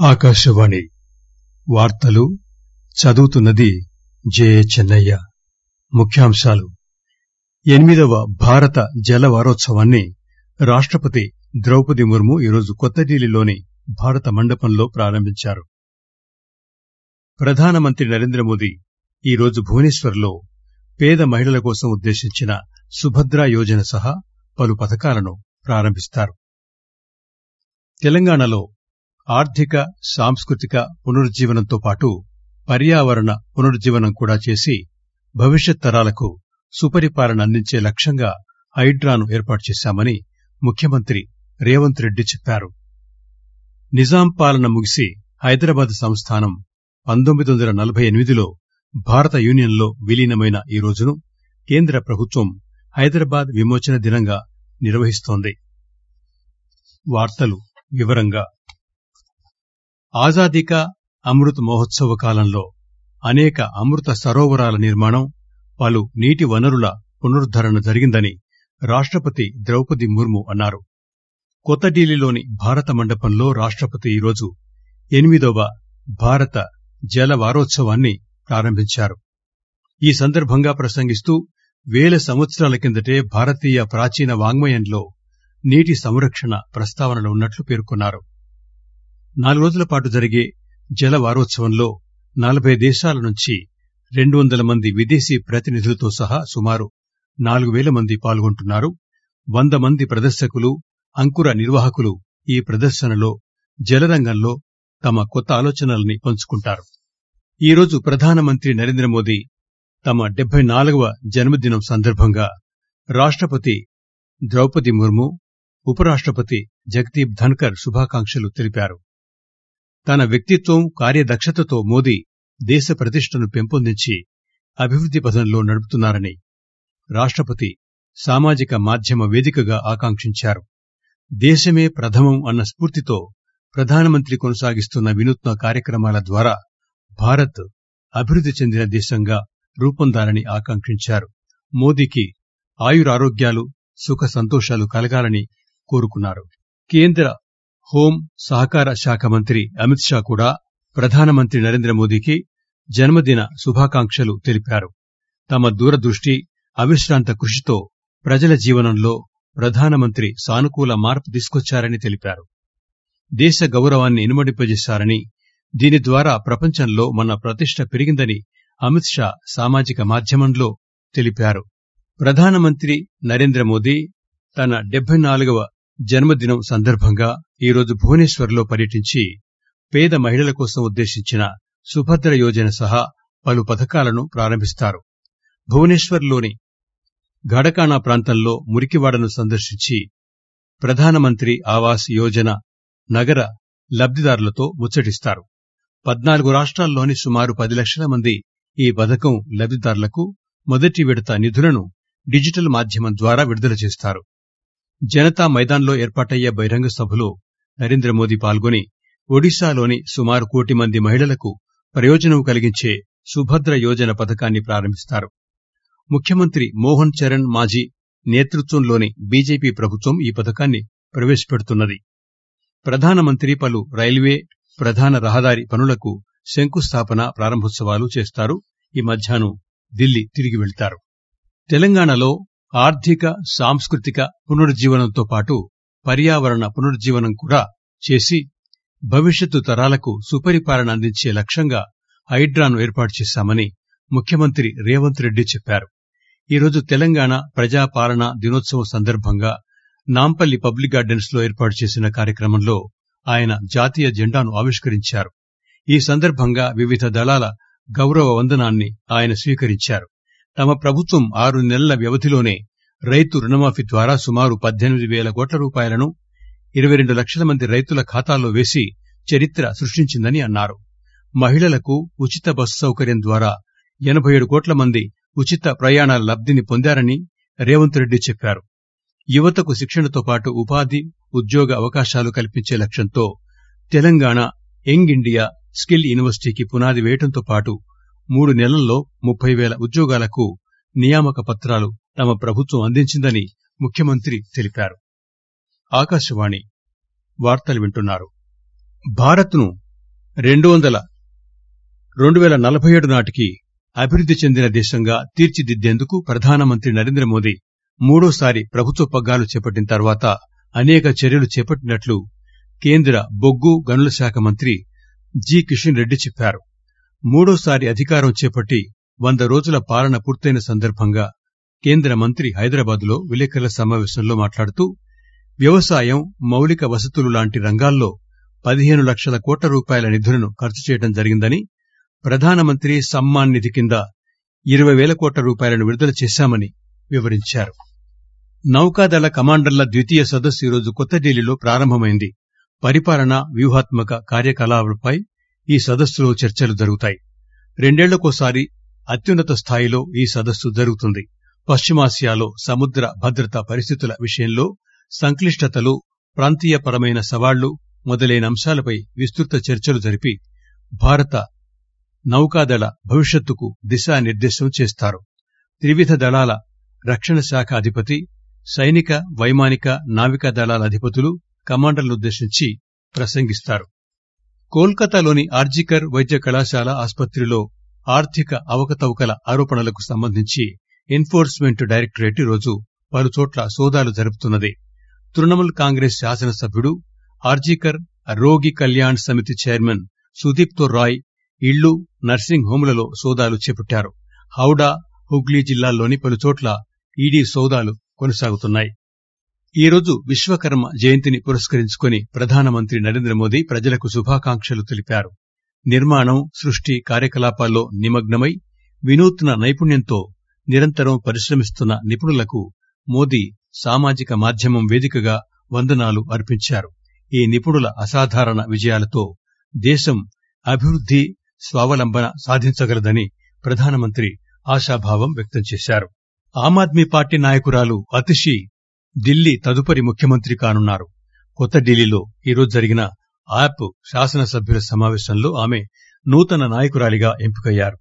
ఆకాశవాణి వార్తలు చదువుతున్నది జయ చెన్నయ్య ముఖ్యాంశాలు ఎనిమిదవ భారత జల వారోత్సవాన్ని రాష్టపతి ద్రౌపది ముర్ము ఈరోజు కొత్త ఢిల్లీలోని భారత మండపంలో ప్రారంభించారు ప్రధానమంత్రి నరేంద్రమోదీ ఈరోజు భువనేశ్వర్ లో పేద మహిళల కోసం ఉద్దేశించిన సుభద్ర యోజన సహా పలు పథకాలను ప్రారంభిస్తారు తెలంగాణలో ఆర్థిక సాంస్కృతిక పునరుజ్జీవనంతో పాటు పర్యావరణ పునరుజ్జీవనం కూడా చేసి భవిష్యత్ తరాలకు సుపరిపాలన అందించే లక్ష్యంగా హైడ్రాను ఏర్పాటు చేశామని ముఖ్యమంత్రి రేవంత్ రెడ్డి చెప్పారు నిజాం పాలన ముగిసి హైదరాబాద్ సంస్థానం పంతొమ్మిది వందల నలభై ఎనిమిదిలో భారత యూనియన్లో విలీనమైన ఈ రోజును కేంద్ర ప్రభుత్వం హైదరాబాద్ విమోచన దినంగా నిర్వహిస్తోంది ఆజాదీ కా అమృత్ మహోత్సవ్ కాలంలో అనేక అమృత సరోవరాల నిర్మాణం పలు నీటి వనరుల పునరుద్దరణ జరిగిందని రాష్టపతి ద్రౌపది ముర్ము అన్నారు కొత్త ఢిల్లీలోని భారత మండపంలో రాష్టపతి ఈరోజు ఎనిమిదవ భారత జల వారోత్సవాన్ని ప్రారంభించారు ఈ సందర్భంగా ప్రసంగిస్తూ పేల సంవత్సరాల కిందటే భారతీయ ప్రాచీన వాంగ్మయంలో నీటి సంరక్షణ ప్రస్తావనలో ఉన్నట్లు పేర్కొన్నారు నాలుగు రోజుల పాటు జరిగే జల వారోత్సవంలో నలభై దేశాల నుంచి రెండు వందల మంది విదేశీ ప్రతినిధులతో సహా సుమారు నాలుగు పేల మంది పాల్గొంటున్నారు వంద మంది ప్రదర్శకులు అంకుర నిర్వాహకులు ఈ ప్రదర్శనలో జలరంగంలో తమ కొత్త ఆలోచనల్ని పంచుకుంటారు ఈరోజు ప్రధానమంత్రి నరేంద్రమోదీ తమ డెబ్బై నాలుగవ జన్మదినం సందర్భంగా రాష్టపతి ద్రౌపది ముర్ము ఉపరాష్టపతి జగదీప్ ధన్కర్ శుభాకాంక్షలు తెలిపారు తన వ్యక్తిత్వం కార్యదక్షతతో మోదీ దేశ ప్రతిష్టను పెంపొందించి అభివృద్ది పథంలో నడుపుతున్నారని రాష్టపతి సామాజిక మాధ్యమ వేదికగా ఆకాంక్షించారు దేశమే ప్రథమం అన్న స్ఫూర్తితో ప్రధానమంత్రి కొనసాగిస్తున్న వినూత్న కార్యక్రమాల ద్వారా భారత్ అభివృద్ది చెందిన దేశంగా రూపొందాలని ఆకాంక్షించారు మోదీకి ఆయురారోగ్యాలు సుఖ సంతోషాలు కలగాలని కోరుకున్నారు కేంద్ర హోం సహకార శాఖ మంత్రి అమిత్ షా కూడా ప్రధానమంత్రి నరేంద్రమోదీకి జన్మదిన శుభాకాంక్షలు తెలిపారు తమ దూరదృష్టి అవిశ్రాంత కృషితో ప్రజల జీవనంలో ప్రధానమంత్రి సానుకూల మార్పు తీసుకొచ్చారని తెలిపారు దేశ గౌరవాన్ని ఇనుమడింపజేశారని దీని ద్వారా ప్రపంచంలో మన ప్రతిష్ట పెరిగిందని అమిత్ షా సామాజిక మాధ్యమంలో తెలిపారు ప్రధానమంత్రి నరేంద్రమోదీ తన డెబ్బై నాలుగవ జన్మదినం సందర్భంగా ఈరోజు భువనేశ్వర్ లో పర్యటించి పేద మహిళల కోసం ఉద్దేశించిన సుభద్ర యోజన సహా పలు పథకాలను ప్రారంభిస్తారు భువనేశ్వర్ లోని ఘడకానా ప్రాంతంలో మురికివాడను సందర్శించి ప్రధానమంత్రి ఆవాస్ యోజన నగర లబ్దిదారులతో ముచ్చటిస్తారు పద్నాలుగు రాష్ట్రాల్లోని సుమారు పది లక్షల మంది ఈ పథకం లబ్దిదారులకు మొదటి విడత నిధులను డిజిటల్ మాధ్యమం ద్వారా విడుదల చేస్తారు జనతా మైదాన్ లో ఏర్పాటయ్యే బహిరంగ సభలో నరేంద్రమోదీ పాల్గొని ఒడిశాలోని సుమారు కోటి మంది మహిళలకు ప్రయోజనం కలిగించే సుభద్ర యోజన పథకాన్ని ప్రారంభిస్తారు ముఖ్యమంత్రి మోహన్ చరణ్ మాజీ నేతృత్వంలోని బీజేపీ ప్రభుత్వం ఈ పథకాన్ని ప్రవేశపెడుతున్నది ప్రధానమంత్రి పలు రైల్వే ప్రధాన రహదారి పనులకు శంకుస్థాపన ప్రారంభోత్సవాలు చేస్తారు ఈ మధ్యాహ్నం ఢిల్లీ తిరిగి వెళ్తారు తెలంగాణలో ఆర్థిక సాంస్కృతిక పునరుజ్జీవనంతో పాటు పర్యావరణ పునరుజ్జీవనం కూడా చేసి భవిష్యత్తు తరాలకు సుపరిపాలన అందించే లక్ష్యంగా హైడ్రాను ఏర్పాటు చేశామని ముఖ్యమంత్రి రేవంత్ రెడ్డి చెప్పారు ఈరోజు తెలంగాణ ప్రజాపాలనా దినోత్సవం సందర్భంగా నాంపల్లి పబ్లిక్ గార్డెన్స్ లో ఏర్పాటు చేసిన కార్యక్రమంలో ఆయన జాతీయ జెండాను ఆవిష్కరించారు ఈ సందర్భంగా వివిధ దళాల గౌరవ వందనాన్ని ఆయన స్వీకరించారు తమ ప్రభుత్వం ఆరు నెలల వ్యవధిలోనే రైతు రుణమాఫీ ద్వారా సుమారు పద్దెనిమిది పేల కోట్ల రూపాయలను ఇరవై రెండు లక్షల మంది రైతుల ఖాతాల్లో వేసి చరిత్ర సృష్టించిందని అన్నారు మహిళలకు ఉచిత బస్సు సౌకర్యం ద్వారా ఎనబై ఏడు కోట్ల మంది ఉచిత ప్రయాణాల లబ్దిని పొందారని రేవంత్ రెడ్డి చెప్పారు యువతకు శిక్షణతో పాటు ఉపాధి ఉద్యోగ అవకాశాలు కల్పించే లక్ష్యంతో తెలంగాణ యంగ్ ఇండియా స్కిల్ యూనివర్సిటీకి పునాది వేయడంతో పాటు మూడు నెలల్లో ముప్పై పేల ఉద్యోగాలకు నియామక పత్రాలు తమ ప్రభుత్వం అందించిందని ముఖ్యమంత్రి తెలిపారు ఆకాశవాణి వార్తలు వింటున్నారు భారత్ ను రెండు వందల రెండు పేల నలభై ఏడు నాటికి అభివృద్ది చెందిన దేశంగా తీర్చిదిద్దేందుకు ప్రధానమంత్రి నరేంద్ర మోదీ మూడోసారి ప్రభుత్వ పగ్గాలు చేపట్టిన తర్వాత అనేక చర్యలు చేపట్టినట్లు కేంద్ర బొగ్గు గనుల శాఖ మంత్రి జి కిషన్ రెడ్డి చెప్పారు మూడోసారి అధికారం చేపట్టి వంద రోజుల పాలన పూర్తయిన సందర్భంగా కేంద్ర మంత్రి హైదరాబాద్ లో విలేకరుల సమావేశంలో మాట్లాడుతూ వ్యవసాయం మౌలిక వసతులు లాంటి రంగాల్లో పదిహేను లక్షల కోట్ల రూపాయల నిధులను ఖర్చు చేయడం జరిగిందని ప్రధానమంత్రి సమ్మాన్ నిధి కింద ఇరవై పేల కోట్ల రూపాయలను విడుదల చేశామని వివరించారు నౌకాదళ కమాండర్ల ద్వితీయ సదస్సు ఈరోజు కొత్త ఢిల్లీలో ప్రారంభమైంది పరిపాలన వ్యూహాత్మక కార్యకలాపాలపై ఈ సదస్సులో చర్చలు జరుగుతాయి రెండేళ్లకోసారి అత్యున్నత స్థాయిలో ఈ సదస్సు జరుగుతుంది పశ్చిమాసియాలో సముద్ర భద్రతా పరిస్థితుల విషయంలో సంక్లిష్టతలు ప్రాంతీయపరమైన సవాళ్లు మొదలైన అంశాలపై విస్తృత చర్చలు జరిపి భారత నౌకాదళ భవిష్యత్తుకు దిశానిర్దేశం చేస్తారు త్రివిధ దళాల రక్షణ శాఖ అధిపతి సైనిక వైమానిక నావికా దళాల అధిపతులు కమాండర్లనుద్దేశించి ప్రసంగిస్తారు కోల్కతాలోని ఆర్జికర్ వైద్య కళాశాల ఆసుపత్రిలో ఆర్థిక అవకతవకల ఆరోపణలకు సంబంధించి ఎన్ఫోర్స్మెంట్ డైరెక్టరేట్ ఈరోజు పలుచోట్ల సోదాలు జరుపుతున్నది తృణమూల్ కాంగ్రెస్ శాసనసభ్యుడు ఆర్జికర్ రోగి కళ్యాణ్ సమితి చైర్మన్ సుదీప్తో రాయ్ ఇళ్లు నర్సింగ్ హోంలలో సోదాలు చేపట్టారు హౌడా హుగ్లీ జిల్లాల్లోని పలుచోట్ల ఈడీ సోదాలు కొనసాగుతున్నాయి ఈరోజు విశ్వకర్మ జయంతిని పురస్కరించుకుని ప్రధానమంత్రి నరేంద్ర మోదీ ప్రజలకు శుభాకాంక్షలు తెలిపారు నిర్మాణం సృష్టి కార్యకలాపాల్లో నిమగ్నమై వినూత్న నైపుణ్యంతో నిరంతరం పరిశ్రమిస్తున్న నిపుణులకు మోదీ సామాజిక మాధ్యమం వేదికగా వందనాలు అర్పించారు ఈ నిపుణుల అసాధారణ విజయాలతో దేశం అభివృద్ది స్వావలంబన సాధించగలదని ప్రధానమంత్రి ఆశాభావం వ్యక్తం చేశారు ఆమ్ ఆద్మీ పార్టీ నాయకురాలు అతిషి ఢిల్లీ తదుపరి ముఖ్యమంత్రి కానున్నారు కొత్త ఢిల్లీలో ఈరోజు జరిగిన ఆప్ శాసనసభ్యుల సమావేశంలో ఆమె నూతన నాయకురాలిగా ఎంపికయ్యారు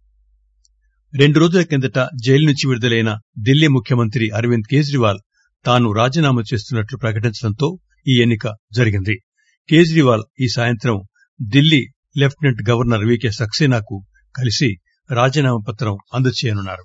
రెండు రోజుల కిందట జైలు నుంచి విడుదలైన ఢిల్లీ ముఖ్యమంత్రి అరవింద్ కేజ్రీవాల్ తాను రాజీనామా చేస్తున్నట్లు ప్రకటించడంతో ఈ ఎన్నిక జరిగింది కేజ్రీవాల్ ఈ సాయంత్రం ఢిల్లీ లెఫ్టినెంట్ గవర్నర్ వికే సక్సేనాకు కలిసి రాజీనామా పత్రం అందజేయనున్నారు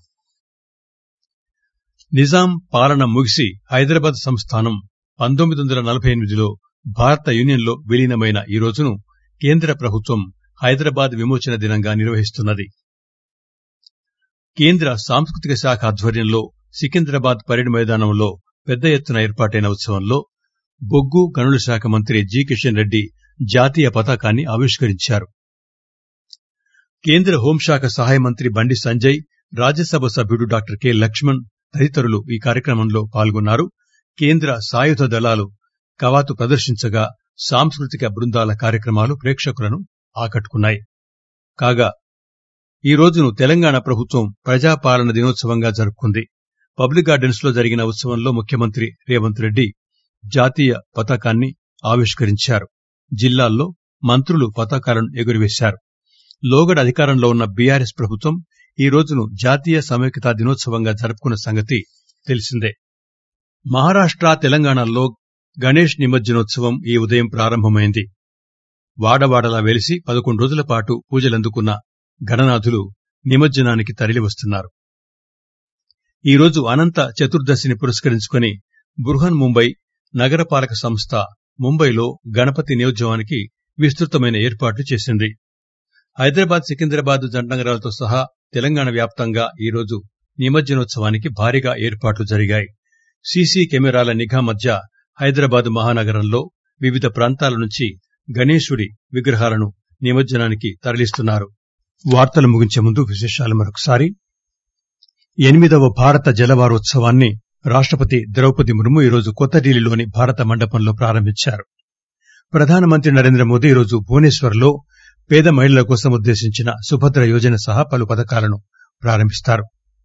నిజాం పాలన ముగిసి హైదరాబాద్ సంస్థానం పంతొమ్మిది వందల నలభై ఎనిమిదిలో భారత యూనియన్లో విలీనమైన ఈ రోజును కేంద్ర ప్రభుత్వం హైదరాబాద్ విమోచన దినంగా నిర్వహిస్తున్నది కేంద్ర సాంస్కృతిక శాఖ ఆధ్వర్యంలో సికింద్రాబాద్ పరేడ్ మైదానంలో పెద్ద ఎత్తున ఏర్పాటైన ఉత్సవంలో బొగ్గు గనుల శాఖ మంత్రి జి కిషన్ రెడ్డి జాతీయ పతాకాన్ని ఆవిష్కరించారు కేంద్ర హోంశాఖ సహాయ మంత్రి బండి సంజయ్ రాజ్యసభ సభ్యుడు డాక్టర్ కె లక్ష్మణ్ తదితరులు ఈ కార్యక్రమంలో పాల్గొన్నారు కేంద్ర సాయుధ దళాలు కవాతు ప్రదర్శించగా సాంస్కృతిక బృందాల కార్యక్రమాలు ప్రేక్షకులను ఆకట్టుకున్నాయి కాగా ఈ రోజును తెలంగాణ ప్రభుత్వం ప్రజాపాలన దినోత్సవంగా జరుపుకుంది పబ్లిక్ గార్డెన్స్ లో జరిగిన ఉత్సవంలో ముఖ్యమంత్రి రేవంత్ రెడ్డి జాతీయ పతాకాన్ని ఆవిష్కరించారు జిల్లాల్లో మంత్రులు పతాకాలను ఎగురవేశారు లోగడ అధికారంలో ఉన్న బీఆర్ఎస్ ప్రభుత్వం ఈ రోజును జాతీయ సమైక్యతా దినోత్సవంగా జరుపుకున్న సంగతి తెలిసిందే మహారాష్ట తెలంగాణల్లో గణేష్ నిమజ్జనోత్సవం ఈ ఉదయం ప్రారంభమైంది వాడవాడలా వెలిసి పదకొండు రోజుల పాటు పూజలందుకున్న గణనాథులు నిమజ్జనానికి తరలివస్తున్నారు ఈరోజు అనంత చతుర్దశిని పురస్కరించుకుని బృహన్ ముంబై నగరపాలక సంస్థ ముంబైలో గణపతి నియోజనానికి విస్తృతమైన ఏర్పాట్లు చేసింది హైదరాబాద్ సికింద్రాబాద్ జంటనగరాలతో సహా తెలంగాణ వ్యాప్తంగా ఈరోజు నిమజ్జనోత్సవానికి భారీగా ఏర్పాట్లు జరిగాయి సీసీ కెమెరాల నిఘా మధ్య హైదరాబాద్ మహానగరంలో వివిధ ప్రాంతాల నుంచి గణేశుడి విగ్రహాలను నిమజ్జనానికి తరలిస్తున్నారు వార్తలు ముగించే ముందు విశేషాలు మరొకసారి ఎనిమిదవ భారత జలవారోత్సవాన్ని రాష్టపతి ద్రౌపది ముర్ము ఈరోజు కొత్త ఢిల్లీలోని భారత మండపంలో ప్రారంభించారు ప్రధానమంత్రి నరేంద్ర మోదీ ఈరోజు భువనేశ్వర్లో పేద మహిళల కోసం ఉద్దేశించిన సుభద్ర యోజన సహా పలు పథకాలను ప్రారంభిస్తారు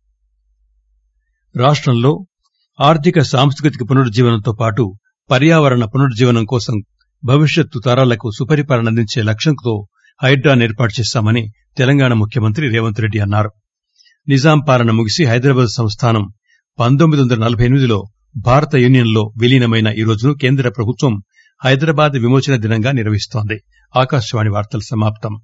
రాష్టంలో ఆర్థిక సాంస్కృతిక పునరుజ్జీవనంతో పాటు పర్యావరణ పునరుజ్జీవనం కోసం భవిష్యత్తు తరాలకు సుపరిపాలన అందించే లక్ష్యంతో హైడ్రాన్ ఏర్పాటు చేశామని తెలంగాణ ముఖ్యమంత్రి రేవంత్ రెడ్డి అన్నారు నిజాం పాలన ముగిసి హైదరాబాద్ సంస్థానం పంతొమ్మిది వందల నలభై ఎనిమిదిలో భారత యూనియన్లో విలీనమైన ఈ రోజును కేంద్ర ప్రభుత్వం హైదరాబాద్ విమోచన దినంగా నిర్వహిస్తోంది ఆకాశవాణి వార్తలు సమాప్తం